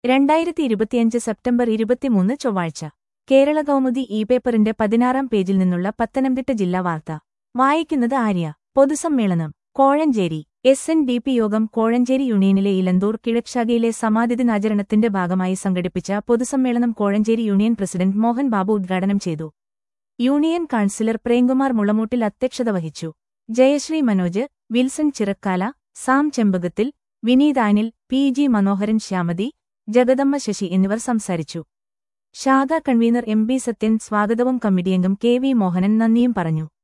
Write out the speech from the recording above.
രണ്ടായിരത്തി ഇരുപത്തിയഞ്ച് സെപ്റ്റംബർ ഇരുപത്തിമൂന്ന് ചൊവ്വാഴ്ച കേരള കൗമുദി ഇ പേപ്പറിന്റെ പതിനാറാം പേജിൽ നിന്നുള്ള പത്തനംതിട്ട ജില്ലാ വാർത്ത വായിക്കുന്നത് ആര്യ പൊതുസമ്മേളനം Kozhencherry S N D P യോഗം കോഴഞ്ചേരി യൂണിയനിലെ ഇലന്തൂർ കിഴക്ശാഖയിലെ സമാധിദിനാചരണത്തിന്റെ ഭാഗമായി സംഘടിപ്പിച്ച പൊതുസമ്മേളനം കോഴഞ്ചേരി യൂണിയൻ പ്രസിഡന്റ് മോഹൻ ബാബു ഉദ്ഘാടനം ചെയ്തു യൂണിയൻ കൗൺസിലർ പ്രേംകുമാർ മുളമൂട്ടിൽ അധ്യക്ഷത വഹിച്ചു ജയശ്രീ മനോജ് വിൽസൺ ചിറക്കാല സാം ചെമ്പകത്തിൽ വിനീത് ആനിൽ പി ജി മനോഹരൻ ശ്യാമതി ജഗദമ്മ ശശി എന്നിവർ സംസാരിച്ചു ശാഖ കൺവീനർ എം ബി സത്യൻ സ്വാഗതവും കമ്മിറ്റിയംഗം കെ വി മോഹനൻ നന്ദിയും പറഞ്ഞു